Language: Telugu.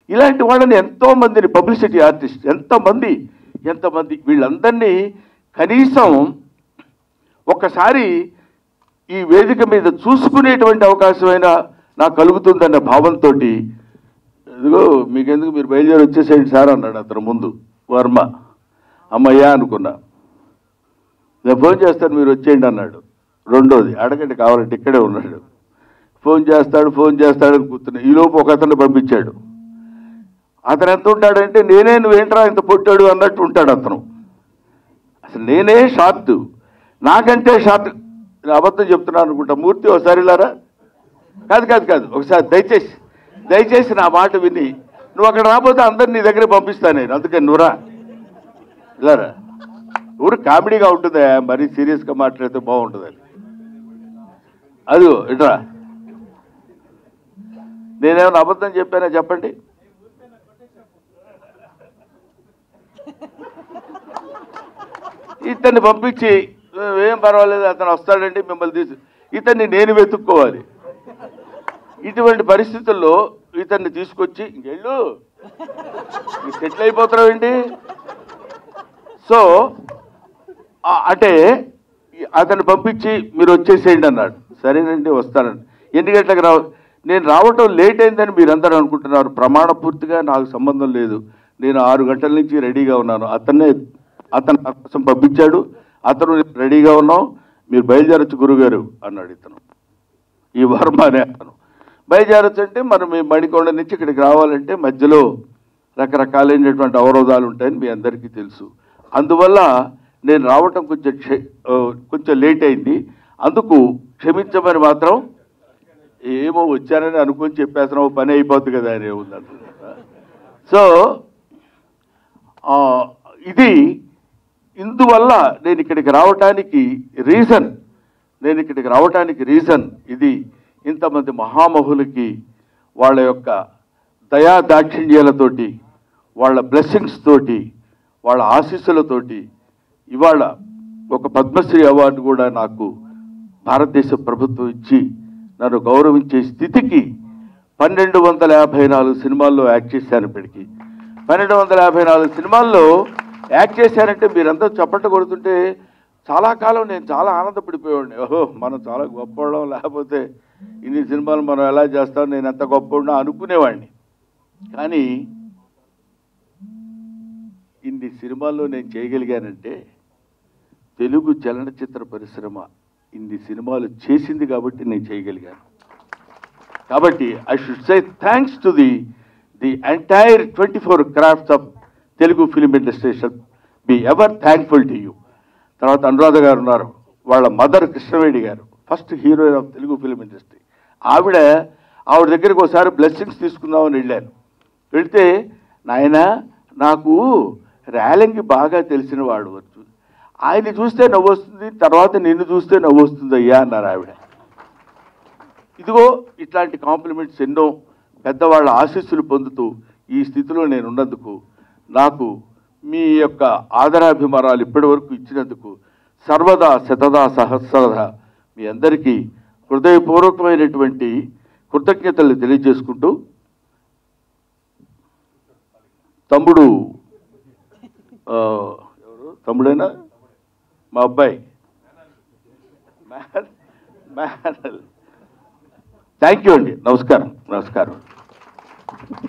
ఇలాంటి వాళ్ళని ఎంతో మందిని పబ్లిసిటీ ఆర్టిస్ట్ ఎంతమంది ఎంతమంది వీళ్ళందరినీ కనీసం ఒక్కసారి ఈ వేదిక మీద చూసుకునేటువంటి అవకాశమైనా నాకు కలుగుతుందన్న భావంతో ఇదిగో మీకెందుకు మీరు బయలుదేరి వచ్చేసేయండి సార్ అన్నాడు అతను ముందు వర్మ అమ్మయ్యా అనుకున్నా నేను ఫోన్ చేస్తాను మీరు వచ్చేయండి అన్నాడు రెండోది అడగండి కావాలంటే ఇక్కడే ఉన్నాడు ఫోన్ చేస్తాడు ఫోన్ చేస్తాడని కూర్చున్నా ఈలోపు ఒక అతను పంపించాడు అతను ఎంత ఉంటాడంటే నేనే నువ్వేంట్రా ఇంత పొట్టాడు అన్నట్టు ఉంటాడు అతను అసలు నేనే షార్ట్ నాకంటే షార్ట్ నేను అబద్ధం చెప్తున్నాను అనుకుంటా మూర్తి ఒకసారి ఇలారా కాదు కాదు కాదు ఒకసారి దయచేసి దయచేసి నా మాట విని నువ్వు అక్కడ రాకపోతే అందరిని నీ దగ్గర పంపిస్తాను నేను అందుకని నువ్వురా ఇలారా ఊరు కామెడీగా ఉంటుందా మరీ సీరియస్గా మాట్లాడితే బాగుంటుందని అది ఇట్రా నేనేమైనా అబద్ధం చెప్పానా చెప్పండి ఇతన్ని పంపించి ఏం పర్వాలేదు అతను వస్తాడండి మిమ్మల్ని తీసి ఇతన్ని నేను వెతుక్కోవాలి ఇటువంటి పరిస్థితుల్లో ఇతన్ని తీసుకొచ్చి ఇంకెళ్ళు సెటిల్ అయిపోతున్నావు ఏంటి సో ఆ, అంటే ఈ- అతన్ని పంపించి మీరు వచ్చేసేయండి అన్నాడు సరేనండి వస్తానండి ఎన్ని గంటలకు రావ నేను రావటం లేట్ అయిందని మీరందరూ అనుకుంటున్నారు ప్రమాణ పూర్తిగా నాకు సంబంధం లేదు నేను ఆరు గంటల నుంచి రెడీగా ఉన్నాను అతన్నే అతను నా కోసం పంపించాడు అతను రెడీగా ఉన్నాం మీరు బయలుదేరచ్చు గురుగారు అన్నాడు ఇతను ఈ వర్మ అనే అతను బయలుదేరచ్చు అంటే మనం మీ మణికొండ నుంచి ఇక్కడికి రావాలంటే మధ్యలో రకరకాలైనటువంటి అవరోధాలు ఉంటాయని మీ అందరికీ తెలుసు అందువల్ల నేను రావటం కొంచెం క్ష- ఆ, కొంచెం లేట్ అయింది అందుకు క్షమించమని మాత్రం ఏమో వచ్చానని అనుకుని చెప్పేస్తున్నావు పని అయిపోతుంది కదా అని ఉంది అందులో. సో ఆ, ఇది ఇందువల్ల నేను ఇక్కడికి రావటానికి రీజన్ నేను ఇక్కడికి రావటానికి రీజన్ ఇది ఇంతమంది మహామహులకి వాళ్ళ యొక్క దయా దాక్షిణ్యాలతోటి వాళ్ళ బ్లెస్సింగ్స్ తోటి వాళ్ళ ఆశీస్సులతోటి ఇవాళ ఒక పద్మశ్రీ అవార్డు కూడా నాకు భారతదేశ ప్రభుత్వం ఇచ్చి నన్ను గౌరవించే స్థితికి పన్నెండు వందల యాభై నాలుగు సినిమాల్లో యాక్ట్ చేశాను ఇప్పటికి పన్నెండు వందల యాభై నాలుగు సినిమాల్లో యాక్ట్ చేశానంటే మీరంతా చప్పట్లు కొడుతుంటే చాలా కాలం నేను చాలా ఆనందపడిపోయేవాడిని ఓహో మనం చాలా గొప్పవాళ్ళం లేకపోతే ఇన్ని సినిమాలు మనం ఎలా చేస్తాం నేను ఎంత గొప్పవాడినో అనుకునేవాడిని కానీ ఇన్ని సినిమాల్లో నేను చేయగలిగానంటే తెలుగు చలనచిత్ర పరిశ్రమ ఇన్ని సినిమాలు చేసింది కాబట్టి నేను చేయగలిగాను కాబట్టి I should say thanks to the the entire twenty four crafts of Telugu film industry shall be ever thankful to you తర్వాత అనురాధ గారు ఉన్నారు వాళ్ళ mother Krishnaveni garu first heroine of Telugu film industry ఆవిడ ఆవిడ దగ్గరికి ఒకసారి బ్లెస్సింగ్స్ తీసుకుందామని వెళ్ళాను వెళ్తే నాయన నాకు రేలంగి బాగా తెలిసిన వాడు వచ్చు ఆయన్ని చూస్తే నవ్వు వస్తుంది తర్వాత నిన్ను చూస్తే నవ్వు వస్తుంది అయ్యా అన్నారు ఆవిడ ఇదిగో ఇట్లాంటి కాంప్లిమెంట్స్ ఎన్నో పెద్దవాళ్ళ ఆశీస్సులు పొందుతూ ఈ స్థితిలో నేను ఉన్నందుకు నాకు మీ యొక్క ఆదరాభిమానాలు ఇప్పటి వరకు ఇచ్చినందుకు సర్వదా శతదా సహస్రదా మీ అందరికీ హృదయపూర్వకమైనటువంటి కృతజ్ఞతలు తెలియజేసుకుంటూ తమ్ముడు ఆ, ఎవరు తమ్ముడైనా మా అబ్బాయి థ్యాంక్ యూ అండి నమస్కారం నమస్కారం